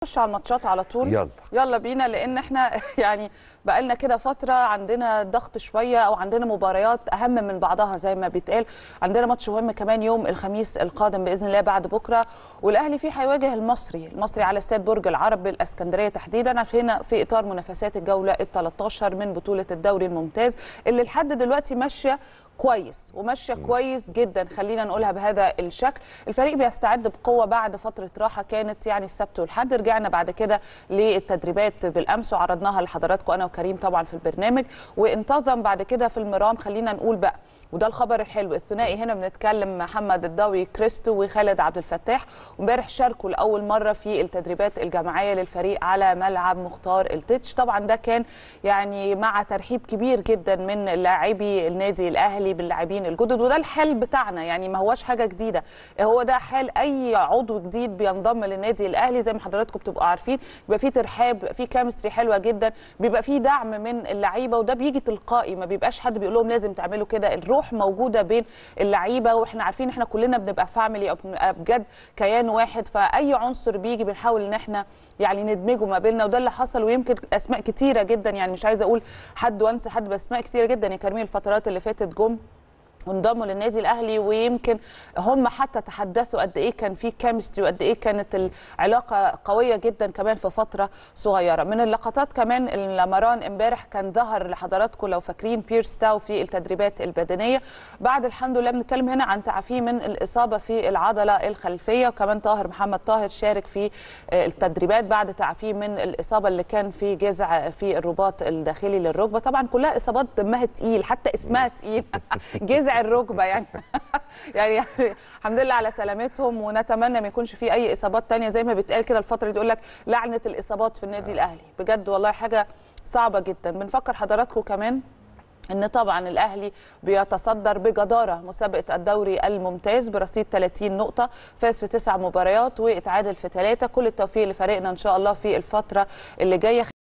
نخش على الماتشات على طول يلا. يلا بينا لان احنا يعني بقالنا كده فتره عندنا ضغط شويه او عندنا مباريات اهم من بعضها زي ما بيتقال عندنا ماتش مهم كمان يوم الخميس القادم باذن الله بعد بكره والاهلي فيه هيواجه المصري المصري على استاد برج العرب بالاسكندريه تحديدا عشان في اطار منافسات الجوله ال 13 من بطوله الدوري الممتاز اللي لحد دلوقتي ماشيه كويس وماشيه كويس جدا خلينا نقولها بهذا الشكل الفريق بيستعد بقوه بعد فتره راحه كانت يعني السبت والحد رجعنا بعد كده للتدريبات بالامس وعرضناها لحضراتكم انا وكريم طبعا في البرنامج وانتظم بعد كده في المرام خلينا نقول بقى وده الخبر الحلو الثنائي هنا بنتكلم محمد الضوي كريستو وخالد عبد الفتاح وامبارح شاركوا لاول مره في التدريبات الجماعيه للفريق على ملعب مختار التتش طبعا ده كان يعني مع ترحيب كبير جدا من لاعبي النادي الاهلي باللاعبين الجدد وده الحال بتاعنا يعني ما هواش حاجه جديده هو ده حال اي عضو جديد بينضم للنادي الاهلي زي ما حضراتكم بتبقوا عارفين بيبقى في ترحاب بيبقى في كيمستري حلوه جدا بيبقى في دعم من اللعيبه وده بيجي تلقائي ما بيبقاش حد بيقول لهم لازم تعملوا كده الروح موجوده بين اللعيبه واحنا عارفين احنا كلنا بنبقى فاميلي او بنبقى بجد كيان واحد فاي عنصر بيجي بنحاول ان احنا يعني ندمجه ما بيننا وده اللي حصل ويمكن اسماء كتيره جدا يعني مش عايزه اقول حد وانسى حد بس اسماء كتيره جدا يا كريم الفترات اللي فاتت جم وانضموا للنادي الاهلي ويمكن هم حتى تحدثوا قد ايه كان في كيمستري وقد ايه كانت العلاقه قويه جدا كمان في فتره صغيره من اللقطات كمان لمران امبارح كان ظهر لحضراتكم لو فاكرين بيرس تاو في التدريبات البدنيه بعد الحمد لله بنتكلم هنا عن تعافيه من الاصابه في العضله الخلفيه وكمان طاهر محمد طاهر شارك في التدريبات بعد تعافيه من الاصابه اللي كان في جذع في الرباط الداخلي للركبه طبعا كلها اصابات دمها تقيل حتى اسمها تقيل جذع الركبه يعني يعني الحمد لله على سلامتهم ونتمنى ما يكونش في اي اصابات تانية زي ما بيتقال كده الفتره دي يقول لك لعنه الاصابات في النادي الاهلي بجد والله حاجه صعبه جدا بنفكر حضراتكم كمان ان طبعا الاهلي بيتصدر بجداره مسابقه الدوري الممتاز برصيد 30 نقطه فاز في تسع مباريات واتعادل في ثلاثه كل التوفيق لفريقنا ان شاء الله في الفتره اللي جايه